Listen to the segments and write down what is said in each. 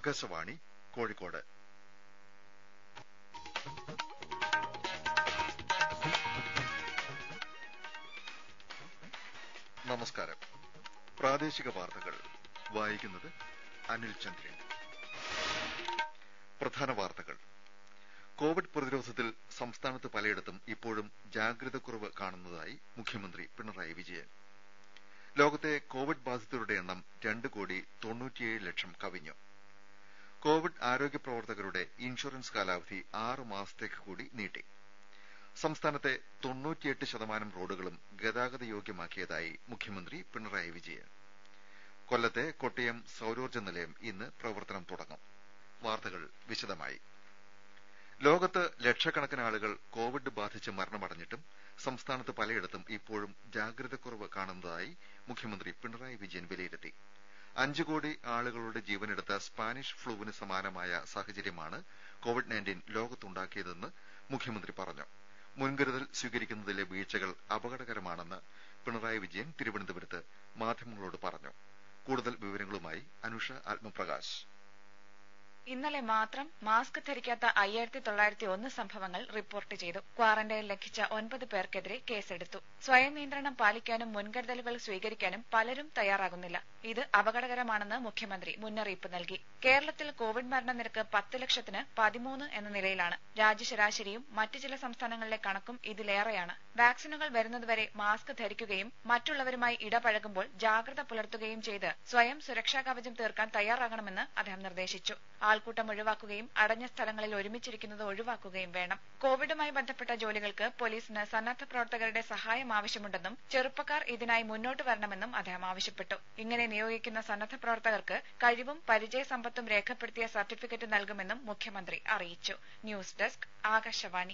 ആകാശവാണി കോഴിക്കോട് നമസ്കാരം പ്രാദേശിക വാർത്തകൾ വായിക്കുന്നത് അനിൽ ചന്ദ്രൻ പ്രധാന വാർത്തകൾ കോവിഡ് പ്രതിരോധത്തിൽ സംസ്ഥാനത്ത് പലയിടത്തും ഇപ്പോഴും ജാഗ്രതക്കുറവ് കാണുന്നതായി മുഖ്യമന്ത്രി പിണറായി വിജയൻ ലോകത്തെ കോവിഡ് ബാധിതരുടെ എണ്ണം രണ്ട് കോടി തൊണ്ണൂറ്റിയേഴ് ലക്ഷം കവിഞ്ഞു കോവിഡ് ആരോഗ്യ പ്രവർത്തകരുടെ ഇൻഷുറൻസ് കാലാവധി ആറ് മാസത്തേക്ക് കൂടി നീട്ടി സംസ്ഥാനത്തെ തൊണ്ണൂറ്റിയെട്ട് ശതമാനം റോഡുകളും ഗതാഗത യോഗ്യമാക്കിയതായി മുഖ്യമന്ത്രി പിണറായി വിജയൻ കൊല്ലത്തെ കൊട്ടിയം സൌരോർജ്ജ നിലയം ഇന്ന് പ്രവർത്തനം തുടങ്ങും വാർത്തകൾ വിശദമായി ലോകത്ത് ലക്ഷക്കണക്കിന് ആളുകൾ കോവിഡ് ബാധിച്ച് മരണമടഞ്ഞിട്ടും സംസ്ഥാനത്ത് പലയിടത്തും ഇപ്പോഴും ജാഗ്രതക്കുറവ് കാണുന്നതായി മുഖ്യമന്ത്രി പിണറായി വിജയൻ വിലയിരുത്തി അഞ്ച് കോടി ആളുകളുടെ ജീവനെടുത്ത സ്പാനിഷ് ഫ്ലൂവിന് സമാനമായ സാഹചര്യമാണ് കോവിഡ് നയൻടീൻ ലോകത്തുണ്ടാക്കിയതെന്ന് മുഖ്യമന്ത്രി പറഞ്ഞു മുൻകരുതൽ സ്വീകരിക്കുന്നതിലെ വീഴ്ചകൾ അപകടകരമാണെന്ന് പിണറായി വിജയൻ തിരുവനന്തപുരത്ത് മാധ്യമങ്ങളോട് പറഞ്ഞു കൂടുതൽ വിവരങ്ങളുമായി അനുഷ ആത്മപ്രകാശ് ഇന്നലെ മാത്രം മാസ്ക് ധരിക്കാത്ത അയ്യായിരത്തി തൊള്ളായിരത്തി ഒന്ന് സംഭവങ്ങൾ റിപ്പോർട്ട് ചെയ്തു ക്വാറന്റൈൻ ലംഘിച്ച ഒൻപത് പേർക്കെതിരെ കേസെടുത്തു സ്വയം നിയന്ത്രണം പാലിക്കാനും മുൻകരുതലുകൾ സ്വീകരിക്കാനും പലരും തയ്യാറാകുന്നില്ല ഇത് അപകടകരമാണെന്ന് മുഖ്യമന്ത്രി മുന്നറിയിപ്പ് നൽകി കേരളത്തിൽ കോവിഡ് മരണനിരക്ക് പത്ത് ലക്ഷത്തിന് പതിമൂന്ന് എന്ന നിലയിലാണ് രാജ്യശരാശരിയും മറ്റ് ചില സംസ്ഥാനങ്ങളിലെ കണക്കും ഇതിലേറെയാണ് വാക്സിനുകൾ വരുന്നതുവരെ മാസ്ക് ധരിക്കുകയും മറ്റുള്ളവരുമായി ഇടപഴകുമ്പോൾ ജാഗ്രത പുലർത്തുകയും ചെയ്ത് സ്വയം സുരക്ഷാ കവചം തീർക്കാൻ തയ്യാറാകണമെന്ന് അദ്ദേഹം നിർദ്ദേശിച്ചു ആൾക്കൂട്ടം ഒഴിവാക്കുകയും അടഞ്ഞ സ്ഥലങ്ങളിൽ ഒരുമിച്ചിരിക്കുന്നത് ഒഴിവാക്കുകയും വേണം കോവിഡുമായി ബന്ധപ്പെട്ട ജോലികൾക്ക് പോലീസിന് സന്നദ്ധ പ്രവർത്തകരുടെ സഹായം ആവശ്യമുണ്ടെന്നും ചെറുപ്പക്കാർ ഇതിനായി മുന്നോട്ട് വരണമെന്നും അദ്ദേഹം ആവശ്യപ്പെട്ടു ഇങ്ങനെ നിയോഗിക്കുന്ന സന്നദ്ധ പ്രവർത്തകർക്ക് കഴിവും പരിചയ സമ്പത്തും രേഖപ്പെടുത്തിയ സർട്ടിഫിക്കറ്റ് നൽകുമെന്നും മുഖ്യമന്ത്രി അറിയിച്ചു ന്യൂസ് ഡെസ്ക് ആകാശവാണി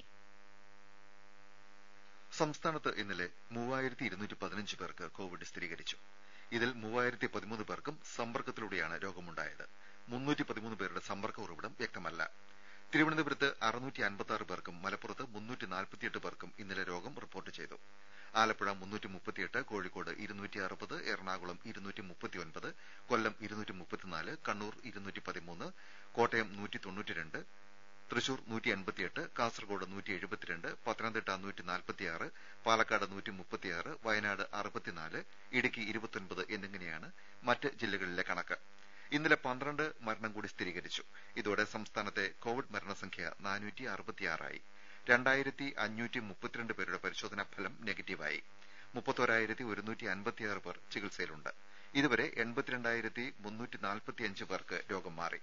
സംസ്ഥാനത്ത് ഇന്നലെ മൂവായിരത്തി ഇരുന്നൂറ്റി പതിനഞ്ച് പേർക്ക് കോവിഡ് സ്ഥിരീകരിച്ചു ഇതിൽ മൂവായിരത്തി പതിമൂന്ന് പേർക്കും സമ്പർക്കത്തിലൂടെയാണ് രോഗമുണ്ടായത് മുന്നൂറ്റി പതിമൂന്ന് പേരുടെ സമ്പർക്ക ഉറവിടം വ്യക്തമല്ല തിരുവനന്തപുരത്ത് അറുന്നൂറ്റി അൻപത്തി ആറ് പേർക്കും മലപ്പുറത്ത് മുന്നൂറ്റി നാൽപ്പത്തിയെട്ട് പേർക്കും ഇന്നലെ രോഗം റിപ്പോർട്ട് ചെയ്തു ആലപ്പുഴ മുന്നൂറ്റി മുപ്പത്തിയെട്ട് കോഴിക്കോട് ഇരുന്നൂറ്റി അറുപത് എറണാകുളം ഇരുന്നൂറ്റി മുപ്പത്തിയൊൻപത് കൊല്ലം ഇരുന്നൂറ്റി മുപ്പത്തിനാല് കണ്ണൂർ ഇരുന്നൂറ്റി പതിമൂന്ന് കോട്ടയം നൂറ്റി തൊണ്ണൂറ്റിരണ്ട് തൃശൂർ നൂറ്റി എൺപത്തിയെട്ട് കാസർഗോഡ് നൂറ്റി എഴുപത്തിരണ്ട് പത്തനംതിട്ട നൂറ്റി നാൽപ്പത്തിയാറ് പാലക്കാട് നൂറ്റി മുപ്പത്തിയാറ് വയനാട് അറുപത്തിനാല് ഇടുക്കി ഇരുപത്തൊൻപത് എന്നിങ്ങനെയാണ് മറ്റ് ജില്ലകളിലെ കണക്ക് ഇന്നലെ പന്ത്രണ്ട് മരണം കൂടി സ്ഥിരീകരിച്ചു ഇതോടെ സംസ്ഥാനത്തെ കോവിഡ് മരണസംഖ്യ നാനൂറ്റി അറുപത്തിയാറായി രണ്ടായിരത്തി അഞ്ഞൂറ്റി മുപ്പത്തിരണ്ട് പേരുടെ പരിശോധനാ ഫലം നെഗറ്റീവായി മുപ്പത്തോരായിരത്തി ഒരുന്നൂറ്റി അൻപത്തിയാറ് പേർ ചികിത്സയിലുണ്ട് ഇതുവരെ എൺപത്തിരണ്ടായിരത്തി മുന്നൂറ്റി നാൽപ്പത്തിയഞ്ച് പേർക്ക് രോഗം മാറി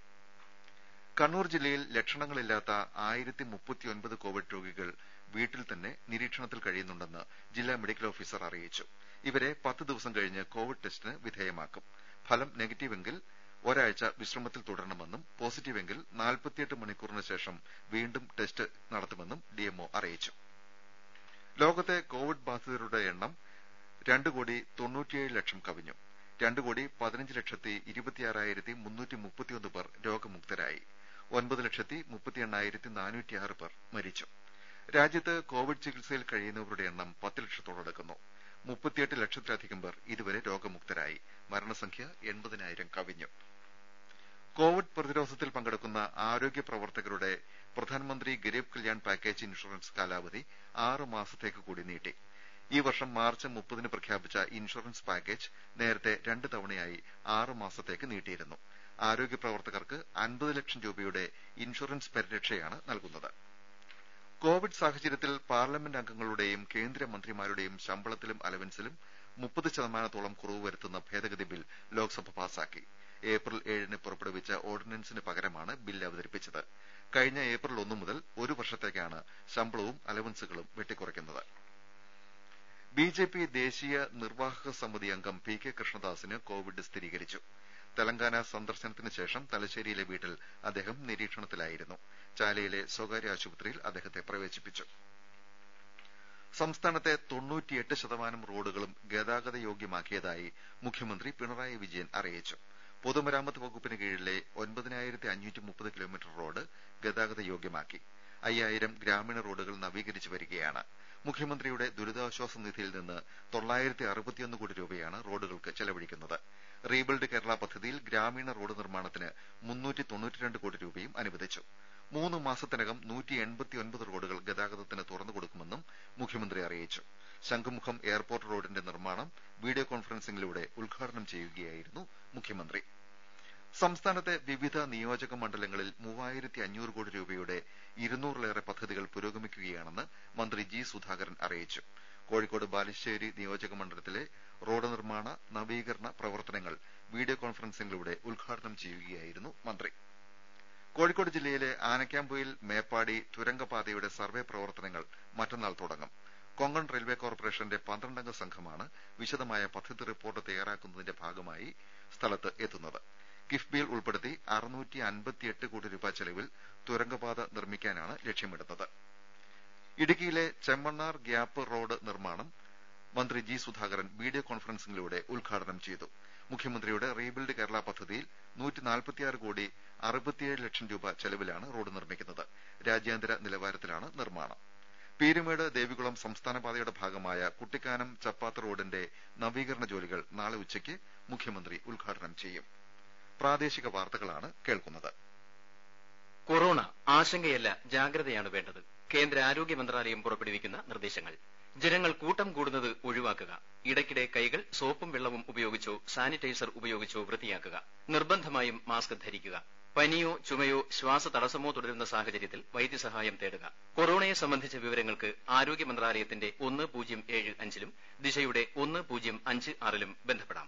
കണ്ണൂർ ജില്ലയിൽ ലക്ഷണങ്ങളില്ലാത്ത ആയിരത്തി മുപ്പത്തിയൊൻപത് കോവിഡ് രോഗികൾ വീട്ടിൽ തന്നെ നിരീക്ഷണത്തിൽ കഴിയുന്നുണ്ടെന്ന് ജില്ലാ മെഡിക്കൽ ഓഫീസർ അറിയിച്ചു ഇവരെ പത്ത് ദിവസം കഴിഞ്ഞ് കോവിഡ് ടെസ്റ്റിന് വിധേയമാക്കും ഫലം നെഗറ്റീവെങ്കിൽ ഒരാഴ്ച വിശ്രമത്തിൽ തുടരണമെന്നും പോസിറ്റീവെങ്കിൽ നാൽപ്പത്തിയെട്ട് മണിക്കൂറിന് ശേഷം വീണ്ടും ടെസ്റ്റ് നടത്തുമെന്നും ഡിഎംഒ അറിയിച്ചു ലോകത്തെ കോവിഡ് ബാധിതരുടെ എണ്ണം രണ്ട് കോടി തൊണ്ണൂറ്റിയേഴ് ലക്ഷം കവിഞ്ഞു രണ്ട് കോടി പതിനഞ്ച് ലക്ഷത്തി ഇരുപത്തിയാറായിരത്തി മുന്നൂറ്റി മുപ്പത്തിയൊന്ന് പേർ രോഗമുക്തരായി ഒൻപത് ലക്ഷത്തി മുപ്പത്തി എണ്ണായിരത്തി നാനൂറ്റിയാറ് പേർ മരിച്ചു രാജ്യത്ത് കോവിഡ് ചികിത്സയിൽ കഴിയുന്നവരുടെ എണ്ണം പത്ത് ലക്ഷത്തോടടുക്കുന്നു മുപ്പത്തിയെട്ട് ലക്ഷത്തിലധികം പേർ ഇതുവരെ രോഗമുക്തരായി മരണസംഖ്യ എൺപതിനായിരം കവിഞ്ഞു കോവിഡ് പ്രതിരോധത്തിൽ പങ്കെടുക്കുന്ന ആരോഗ്യ പ്രവർത്തകരുടെ പ്രധാനമന്ത്രി ഗരീബ് കല്യാൺ പാക്കേജ് ഇൻഷുറൻസ് കാലാവധി ആറ് മാസത്തേക്ക് കൂടി നീട്ടി ഈ വർഷം മാർച്ച് മുപ്പതിന് പ്രഖ്യാപിച്ച ഇൻഷുറൻസ് പാക്കേജ് നേരത്തെ രണ്ട് തവണയായി ആറ് മാസത്തേക്ക് നീട്ടിയിരുന്നു ആരോഗ്യ പ്രവർത്തകർക്ക് അൻപത് ലക്ഷം രൂപയുടെ ഇൻഷുറൻസ് പരിരക്ഷയാണ് നൽകുന്നത് കോവിഡ് സാഹചര്യത്തിൽ പാർലമെന്റ് അംഗങ്ങളുടെയും കേന്ദ്രമന്ത്രിമാരുടെയും ശമ്പളത്തിലും അലവൻസിലും മുപ്പത് ശതമാനത്തോളം കുറവ് വരുത്തുന്ന ഭേദഗതി ബിൽ ലോക്സഭ പാസാക്കി ഏപ്രിൽ ഏഴിന് പുറപ്പെടുവിച്ച ഓർഡിനൻസിന് പകരമാണ് ബിൽ അവതരിപ്പിച്ചത് കഴിഞ്ഞ ഏപ്രിൽ ഒന്ന് മുതൽ ഒരു വർഷത്തേക്കാണ് ശമ്പളവും അലവൻസുകളും വെട്ടിക്കുറയ്ക്കുന്നത് ബിജെപി ദേശീയ നിർവാഹക സമിതി അംഗം പി കെ കൃഷ്ണദാസിന് കോവിഡ് സ്ഥിരീകരിച്ചു തെലങ്കാന സന്ദർശനത്തിന് ശേഷം തലശ്ശേരിയിലെ വീട്ടിൽ അദ്ദേഹം നിരീക്ഷണത്തിലായിരുന്നു ചാലയിലെ സ്വകാര്യ ആശുപത്രിയിൽ അദ്ദേഹത്തെ പ്രവേശിപ്പിച്ചു സംസ്ഥാനത്തെ തൊണ്ണൂറ്റിയെട്ട് ശതമാനം റോഡുകളും ഗതാഗത യോഗ്യമാക്കിയതായി മുഖ്യമന്ത്രി പിണറായി വിജയൻ അറിയിച്ചു പൊതുമരാമത്ത് വകുപ്പിന് കീഴിലെ ഒൻപതിനായിരത്തി അഞ്ഞൂറ്റി മുപ്പത് കിലോമീറ്റർ റോഡ് ഗതാഗത യോഗ്യമാക്കി അയ്യായിരം ഗ്രാമീണ റോഡുകൾ നവീകരിച്ചു വരികയാണ് മുഖ്യമന്ത്രിയുടെ ദുരിതാശ്വാസ നിധിയിൽ നിന്ന് തൊള്ളായിരത്തി അറുപത്തിയൊന്ന് കോടി രൂപയാണ് റോഡുകൾക്ക് ചെലവഴിക്കുന്നത് റീബിൽഡ് കേരള പദ്ധതിയിൽ ഗ്രാമീണ റോഡ് നിർമ്മാണത്തിന് മുന്നൂറ്റി തൊണ്ണൂറ്റിരണ്ട് കോടി രൂപയും അനുവദിച്ചു മൂന്ന് മാസത്തിനകം നൂറ്റി എൺപത്തിയൊൻപത് റോഡുകൾ ഗതാഗതത്തിന് തുറന്നുകൊടുക്കുമെന്നും മുഖ്യമന്ത്രി അറിയിച്ചു ശംഖുമുഖം എയർപോർട്ട് റോഡിന്റെ നിർമ്മാണം വീഡിയോ കോൺഫറൻസിംഗിലൂടെ ഉദ്ഘാടനം ചെയ്യുകയായിരുന്നു മുഖ്യമന്ത്രി സംസ്ഥാനത്തെ വിവിധ നിയോജക മണ്ഡലങ്ങളിൽ മൂവായിരത്തി അഞ്ഞൂറ് കോടി രൂപയുടെ ഇരുന്നൂറിലേറെ പദ്ധതികൾ പുരോഗമിക്കുകയാണെന്ന് മന്ത്രി ജി സുധാകരൻ അറിയിച്ചു കോഴിക്കോട് ബാലുശ്ശേരി നിയോജക മണ്ഡലത്തിലെ റോഡ് നിർമ്മാണ നവീകരണ പ്രവർത്തനങ്ങൾ വീഡിയോ കോൺഫറൻസിംഗിലൂടെ ഉദ്ഘാടനം ചെയ്യുകയായിരുന്നു മന്ത്രി കോഴിക്കോട് ജില്ലയിലെ ആനക്കാംപൊയിൽ മേപ്പാടി തുരങ്കപാതയുടെ സർവേ പ്രവർത്തനങ്ങൾ മറ്റന്നാൾ തുടങ്ങും കൊങ്കൺ റെയിൽവേ കോർപ്പറേഷന്റെ പന്ത്രണ്ടംഗ സംഘമാണ് വിശദമായ പദ്ധതി റിപ്പോർട്ട് തയ്യാറാക്കുന്നതിന്റെ ഭാഗമായി സ്ഥലത്ത് എത്തുന്നത് കിഫ്ബിയിൽ ഉൾപ്പെടുത്തി അറുന്നൂറ്റി അൻപത്തിയെട്ട് കോടി രൂപ ചെലവിൽ തുരങ്കപാത നിർമ്മിക്കാനാണ് ലക്ഷ്യമിടുന്നത് ഇടുക്കിയിലെ ചെമ്മണ്ണാർ ഗ്യാപ്പ് റോഡ് നിർമ്മാണം മന്ത്രി ജി സുധാകരൻ വീഡിയോ കോൺഫറൻസിംഗിലൂടെ ഉദ്ഘാടനം ചെയ്തു മുഖ്യമന്ത്രിയുടെ റീബിൽഡ് കേരള പദ്ധതിയിൽ കോടി അറുപത്തിയേഴ് ലക്ഷം രൂപ ചെലവിലാണ് റോഡ് നിർമ്മിക്കുന്നത് രാജ്യാന്തര നിലവാരത്തിലാണ് നിർമ്മാണം പീരുമേട് ദേവികുളം സംസ്ഥാന പാതയുടെ ഭാഗമായ കുട്ടിക്കാനം ചപ്പാത്ത് റോഡിന്റെ നവീകരണ ജോലികൾ നാളെ ഉച്ചയ്ക്ക് മുഖ്യമന്ത്രി ഉദ്ഘാടനം ചെയ്യും പ്രാദേശിക വാർത്തകളാണ് കേൾക്കുന്നത് കൊറോണ ആശങ്കയല്ല ജാഗ്രതയാണ് വേണ്ടത് കേന്ദ്ര ആരോഗ്യ മന്ത്രാലയം പുറപ്പെടുവിക്കുന്ന നിർദ്ദേശങ്ങൾ ജനങ്ങൾ കൂട്ടം കൂടുന്നത് ഒഴിവാക്കുക ഇടയ്ക്കിടെ കൈകൾ സോപ്പും വെള്ളവും ഉപയോഗിച്ചോ സാനിറ്റൈസർ ഉപയോഗിച്ചോ വൃത്തിയാക്കുക നിർബന്ധമായും മാസ്ക് ധരിക്കുക പനിയോ ചുമയോ ശ്വാസതടസ്സമോ തുടരുന്ന സാഹചര്യത്തിൽ വൈദ്യസഹായം തേടുക കൊറോണയെ സംബന്ധിച്ച വിവരങ്ങൾക്ക് ആരോഗ്യ മന്ത്രാലയത്തിന്റെ ഒന്ന് പൂജ്യം ഏഴ് അഞ്ചിലും ദിശയുടെ ഒന്ന് പൂജ്യം അഞ്ച് ആറിലും ബന്ധപ്പെടാം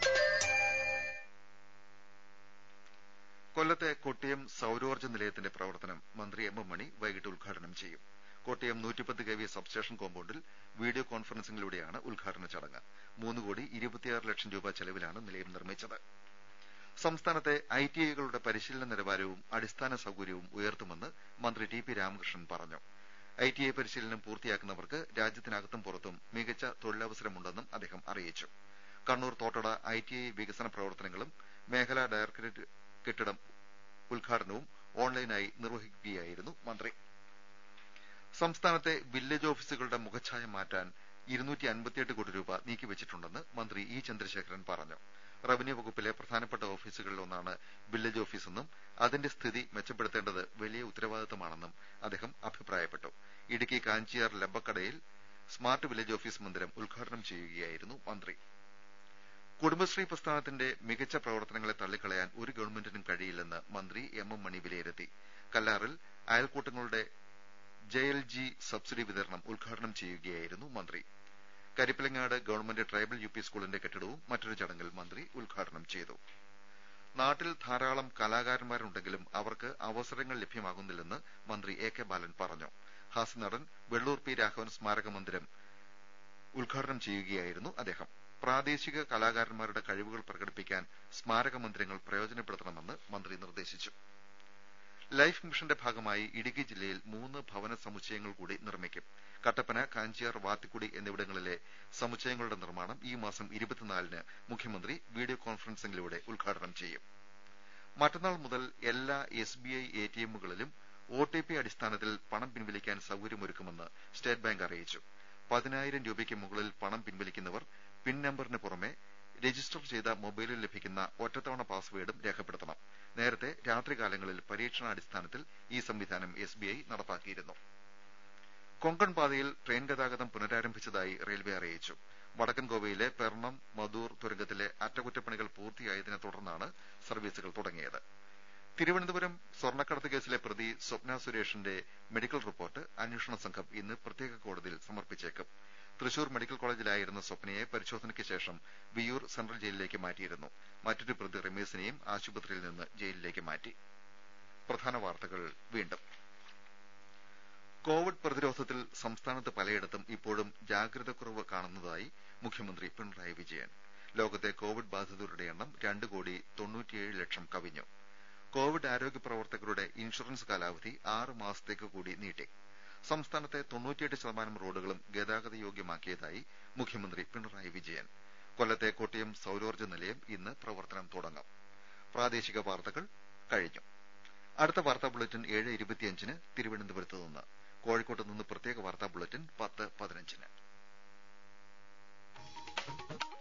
കൊല്ലത്തെ കൊട്ടിയം സൌരോർജ്ജ നിലയത്തിന്റെ പ്രവർത്തനം മന്ത്രി എം എം മണി വൈകിട്ട് ഉദ്ഘാടനം ചെയ്യും കോട്ടയം നൂറ്റിപ്പത്ത് കെ വി സബ്സ്റ്റേഷൻ കോമ്പൌണ്ടിൽ വീഡിയോ കോൺഫറൻസിംഗിലൂടെയാണ് ഉദ്ഘാടന ചടങ്ങ് മൂന്ന് കോടി ഇരുപത്തിയാറ് ലക്ഷം രൂപ ചെലവിലാണ് നിലയം നിർമ്മിച്ചത് സംസ്ഥാനത്തെ ഐടിഐകളുടെ പരിശീലന നിലവാരവും അടിസ്ഥാന സൌകര്യവും ഉയർത്തുമെന്ന് മന്ത്രി ടി പി രാമകൃഷ്ണൻ പറഞ്ഞു ഐടിഐ പരിശീലനം പൂർത്തിയാക്കുന്നവർക്ക് രാജ്യത്തിനകത്തും പുറത്തും മികച്ച തൊഴിലവസരമുണ്ടെന്നും അദ്ദേഹം അറിയിച്ചു കണ്ണൂർ തോട്ടട ഐടിഐ വികസന പ്രവർത്തനങ്ങളും മേഖലാ ഡയറക്ടറേറ്റ് കെട്ടിടം ഉദ്ഘാടനവും ഓൺലൈനായി നിർവഹിക്കുകയായിരുന്നു മന്ത്രി സംസ്ഥാനത്തെ വില്ലേജ് ഓഫീസുകളുടെ മുഖച്ഛായ മാറ്റാൻ ഇരുന്നൂറ്റി അൻപത്തിയെട്ട് കോടി രൂപ നീക്കിവെച്ചിട്ടുണ്ടെന്ന് മന്ത്രി ഇ ചന്ദ്രശേഖരൻ പറഞ്ഞു റവന്യൂ വകുപ്പിലെ പ്രധാനപ്പെട്ട ഓഫീസുകളിൽ ഒന്നാണ് വില്ലേജ് ഓഫീസെന്നും അതിന്റെ സ്ഥിതി മെച്ചപ്പെടുത്തേണ്ടത് വലിയ ഉത്തരവാദിത്തമാണെന്നും അദ്ദേഹം അഭിപ്രായപ്പെട്ടു ഇടുക്കി കാഞ്ചിയാർ ലബ്ബക്കടയിൽ സ്മാർട്ട് വില്ലേജ് ഓഫീസ് മന്ദിരം ഉദ്ഘാടനം ചെയ്യുകയായിരുന്നു മന്ത്രി കുടുംബശ്രീ പ്രസ്ഥാനത്തിന്റെ മികച്ച പ്രവർത്തനങ്ങളെ തള്ളിക്കളയാൻ ഒരു ഗവൺമെന്റിനും കഴിയില്ലെന്ന് മന്ത്രി എം എം മണി വിലയിരുത്തി കല്ലാറിൽ അയൽക്കൂട്ടങ്ങളുടെ ജെ എൽ ജി സബ്സിഡി വിതരണം ഉദ്ഘാടനം ചെയ്യുകയായിരുന്നു മന്ത്രി Karippilangad government tribal U P സ്കൂളിന്റെ കെട്ടിടവും മറ്റൊരു ചടങ്ങിൽ മന്ത്രി ഉദ്ഘാടനം ചെയ്തു നാട്ടിൽ ധാരാളം കലാകാരന്മാരുണ്ടെങ്കിലും അവർക്ക് അവസരങ്ങൾ ലഭ്യമാകുന്നില്ലെന്ന് മന്ത്രി എ കെ ബാലൻ പറഞ്ഞു ഹാസ്യനടൻ വെള്ളൂർ പി രാഘവൻ സ്മാരക മന്ദിരം ഉദ്ഘാടനം ചെയ്യുകയായിരുന്നു അദ്ദേഹം പ്രാദേശിക കലാകാരന്മാരുടെ കഴിവുകൾ പ്രകടിപ്പിക്കാൻ സ്മാരക മന്ദിരങ്ങൾ പ്രയോജനപ്പെടുത്തണമെന്ന് മന്ത്രി നിർദ്ദേശിച്ചു ലൈഫ് മിഷന്റെ ഭാഗമായി ഇടുക്കി ജില്ലയിൽ മൂന്ന് ഭവന സമുച്ചയങ്ങൾ കൂടി നിർമ്മിക്കും കട്ടപ്പന കാഞ്ചിയാർ വാത്തിക്കുടി എന്നിവിടങ്ങളിലെ സമുച്ചയങ്ങളുടെ നിർമ്മാണം ഈ മാസം ഇരുപത്തിനാലിന് മുഖ്യമന്ത്രി വീഡിയോ കോൺഫറൻസിംഗിലൂടെ ഉദ്ഘാടനം ചെയ്യും മറ്റന്നാൾ മുതൽ എല്ലാ S B I A T എമ്മുകളിലും ഒ ടി പി അടിസ്ഥാനത്തിൽ പണം പിൻവലിക്കാൻ സൌകര്യമൊരുക്കുമെന്ന് സ്റ്റേറ്റ് ബാങ്ക് അറിയിച്ചു പതിനായിരം രൂപയ്ക്ക് മുകളിൽ പണം പിൻവലിക്കുന്നവർ പിൻ നമ്പറിന് പുറമെ രജിസ്റ്റർ ചെയ്ത മൊബൈലിൽ ലഭിക്കുന്ന ഒറ്റത്തവണ പാസ്വേഡും രേഖപ്പെടുത്തണം നേരത്തെ രാത്രികാലങ്ങളിൽ പരീക്ഷണാടിസ്ഥാനത്തിൽ ഈ സംവിധാനം എസ് ബി ഐ നടപ്പാക്കിയിരുന്നു കൊങ്കൺ പാതയിൽ ട്രെയിൻ ഗതാഗതം പുനരാരംഭിച്ചതായി റെയിൽവേ അറിയിച്ചു വടക്കൻ ഗോവയിലെ പെർണം മദൂർ തുരങ്കത്തിലെ അറ്റകുറ്റപ്പണികൾ പൂർത്തിയായതിനെ തുടർന്നാണ് സർവീസുകൾ തുടങ്ങിയത് തിരുവനന്തപുരം സ്വർണ്ണക്കടത്ത് കേസിലെ പ്രതി സ്വപ്ന സുരേഷിന്റെ മെഡിക്കൽ റിപ്പോർട്ട് അന്വേഷണ സംഘം ഇന്ന് പ്രത്യേക കോടതിയിൽ സമർപ്പിച്ചേക്കും തൃശൂർ മെഡിക്കൽ കോളേജിലായിരുന്ന സ്വപ്നയെ പരിശോധനയ്ക്ക് ശേഷം വിയൂർ സെൻട്രൽ ജയിലിലേക്ക് മാറ്റിയിരുന്നു മറ്റൊരു പ്രതി റമീസിനെയും ആശുപത്രിയിൽ നിന്ന് ജയിലിലേക്ക് മാറ്റി പ്രധാന വാർത്തകൾ വീണ്ടും കോവിഡ് പ്രതിരോധത്തിൽ സംസ്ഥാനത്ത് പലയിടത്തും ഇപ്പോഴും ജാഗ്രതക്കുറവ് കാണുന്നതായി മുഖ്യമന്ത്രി പിണറായി വിജയൻ ലോകത്തെ കോവിഡ് ബാധിതരുടെ എണ്ണം രണ്ട് കോടി തൊണ്ണൂറ്റിയേഴ് ലക്ഷം കവിഞ്ഞു കോവിഡ് ആരോഗ്യ പ്രവർത്തകരുടെ ഇൻഷുറൻസ് കാലാവധി ആറ് മാസത്തേക്ക് കൂടി നീട്ടി സംസ്ഥാനത്തെ തൊണ്ണൂറ്റിയെട്ട് ശതമാനം റോഡുകളും ഗതാഗത യോഗ്യമാക്കിയതായി മുഖ്യമന്ത്രി പിണറായി വിജയൻ കൊല്ലത്തെ കൊട്ടിയം സൌരോർജ്ജ നിലയം ഇന്ന് പ്രവർത്തനം തുടങ്ങും പ്രാദേശിക വാർത്തകൾ കഴിഞ്ഞു അടുത്ത വാർത്താ ബുള്ളറ്റിൻ ഏഴ് ഇരുപത്തിയഞ്ചിന് തിരുവനന്തപുരത്ത് നിന്ന് കോഴിക്കോട്ട് നിന്ന് പ്രത്യേക വാർത്താ ബുള്ളറ്റിൻ പത്ത് പതിനഞ്ചിന്